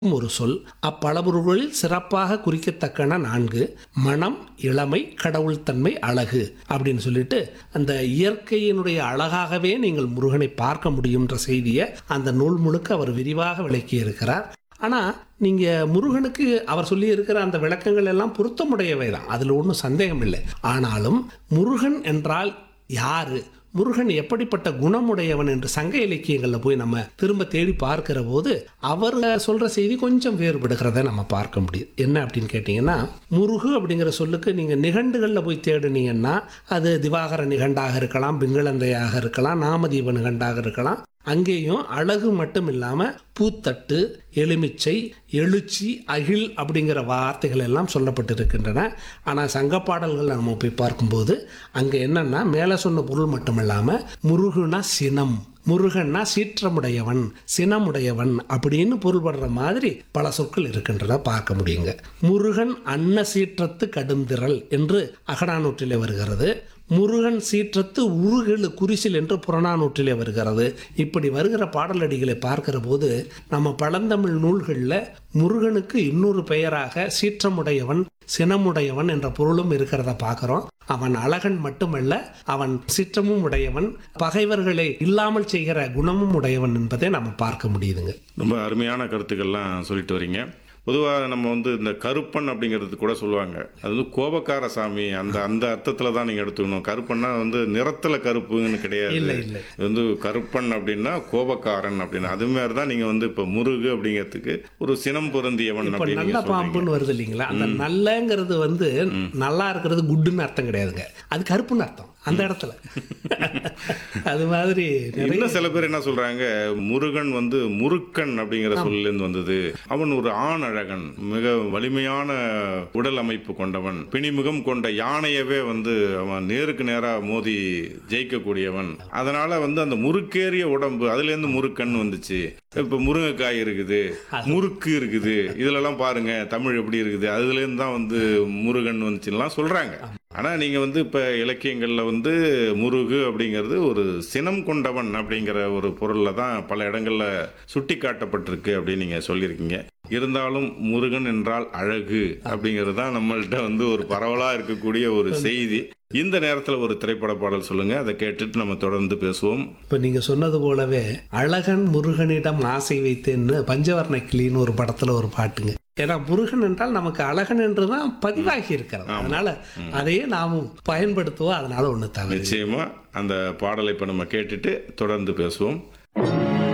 ஒரு சொல் அப்பளவுருகளில் சிறப்பாக குறிக்கத்தக்கன நான்கு மனம் இளமை கடவுள் தன்மை அழகு அப்படின்னு சொல்லிட்டு அந்த இயற்கையினுடைய அழகாகவே நீங்கள் முருகனை பார்க்க முடியுன்ற செய்தியை அந்த நூல் முழுக்க அவர் விரிவாக விளக்கி இருக்கிறார் ஆனால் நீங்கள் முருகனுக்கு அவர் சொல்லியிருக்கிற அந்த விளக்கங்கள் எல்லாம் பொருத்தமுடையவை தான் அதில் ஒன்றும் சந்தேகம் இல்லை ஆனாலும் முருகன் என்றால் யாரு முருகன் எப்படிப்பட்ட குணமுடையவன் என்று சங்க இலக்கியங்களில் போய் நம்ம திரும்ப தேடி பார்க்கிற போது அவர் சொல்ற செய்தி கொஞ்சம் வேறுபடுகிறத நம்ம பார்க்க முடியும் என்ன அப்படின்னு கேட்டிங்கன்னா முருகு அப்படிங்கிற சொல்லுக்கு நீங்கள் நிகண்டுகளில் போய் தேடுனீங்கன்னா அது திவாகர நிகண்டாக இருக்கலாம் பிங்களந்தையாக இருக்கலாம் நாமதீப நிகண்டாக இருக்கலாம் அங்கேயும் அழகு மட்டும் இல்லாமல் பூத்தட்டு எலுமிச்சை எழுச்சி அகில் அப்படிங்கிற வார்த்தைகள் எல்லாம் சொல்லப்பட்டிருக்கின்றன ஆனால் சங்க பாடல்கள் நம்ம போய் பார்க்கும்போது அங்கே என்னன்னா மேலே சொன்ன பொருள் மட்டும் இல்லாமல் முருகுனா சினம் முருகன்னா சீற்றமுடையவன் சினமுடையவன் அப்படின்னு பொருள்படுற மாதிரி பல சொற்கள் இருக்கின்றன பார்க்க முடியுங்க முருகன் அன்ன சீற்றத்து கடுந்திரல் என்று அகடானூற்றிலே வருகிறது முருகன் சீற்றத்து உருகெழு குறிசில் என்று புறநானூற்றிலே வருகிறது இப்படி வருகிற பாடலடிகளை பார்க்கிற போது நம்ம பழந்தமிழ் நூல்களில் முருகனுக்கு இன்னொரு பெயராக சீற்றமுடையவன் சினமுடையவன் என்ற பொருளும் இருக்கிறத பார்க்குறோம் அவன் அழகன் மட்டுமல்ல அவன் சிற்றமும் உடையவன் பகைவர்களை இல்லாமல் செய்கிற குணமும் உடையவன் என்பதை நம்ம பார்க்க முடியுதுங்க ரொம்ப அருமையான கருத்துக்கள்லாம் சொல்லிட்டு வரீங்க பொதுவாக நம்ம வந்து இந்த கருப்பன் அப்படிங்கிறது கூட சொல்லுவாங்க அது வந்து கோபக்கார சாமி அந்த அந்த அர்த்தத்தில் தான் நீங்கள் எடுத்துக்கணும் கருப்பன்னா வந்து நிறத்தில் கருப்புன்னு கிடையாது இல்லை இல்லை இது வந்து கருப்பன் அப்படின்னா கோபக்காரன் அப்படின்னு அது மாதிரி தான் நீங்கள் வந்து இப்போ முருகு அப்படிங்கிறதுக்கு ஒரு சினம் பொருந்தியவன் இப்ப அப்படின்னு நல்ல நீங்க சொல்றீங்க பாம்புன்னு வருது இல்லைங்களா அந்த நல்லங்கிறது வந்து நல்லா இருக்கிறது குட்டுன்னு அர்த்தம் கிடையாதுங்க அது கருப்புன்னு அர்த்தம் அந்த இடத்துல அது மாதிரி நிறைய இன்னும் சில பேர் என்ன சொல்றாங்க முருகன் வந்து முருக்கன் அப்படிங்கிற சொல்லிலிருந்து வந்தது அவன் ஒரு ஆண் அழகன் மிக வலிமையான உடல் அமைப்பு கொண்டவன் பிணிமுகம் கொண்ட யானையவே வந்து அவன் நேருக்கு நேரா மோதி ஜெயிக்கக்கூடியவன் அதனால வந்து அந்த முறுக்கேறிய உடம்பு அதுல இருந்து முருக்கன் வந்துச்சு இப்ப முருங்கைக்காய் இருக்குது முறுக்கு இருக்குது இதுலலாம் பாருங்க தமிழ் எப்படி இருக்குது அதுல இருந்து தான் வந்து முருகன் வந்துச்சுலாம் சொல்றாங்க ஆனா நீங்க வந்து இப்ப இலக்கியங்கள்ல வந்து முருகு அப்படிங்கிறது ஒரு சினம் கொண்டவன் அப்படிங்கிற ஒரு பொருள்ல தான் பல இடங்கள்ல சுட்டி காட்டப்பட்டிருக்கு அப்படின்னு நீங்க சொல்லியிருக்கீங்க இருந்தாலும் முருகன் என்றால் அழகு அப்படிங்கிறது தான் நம்மள்ட்ட வந்து ஒரு பரவலா இருக்கக்கூடிய ஒரு செய்தி இந்த நேரத்துல ஒரு திரைப்பட பாடல் சொல்லுங்க அதை கேட்டுட்டு நம்ம தொடர்ந்து பேசுவோம் இப்ப நீங்க சொன்னது போலவே அழகன் முருகனிடம் ஆசை வைத்தேன்னு பஞ்சவர்ண கிளின்னு ஒரு படத்துல ஒரு பாட்டுங்க ஏன்னா முருகன் என்றால் நமக்கு அழகன் என்றுதான் பதிவாகி இருக்கிறது அதனால அதையே நாமும் பயன்படுத்துவோம் அதனால ஒண்ணு தவறு நிச்சயமா அந்த பாடலை இப்ப நம்ம கேட்டுட்டு தொடர்ந்து பேசுவோம்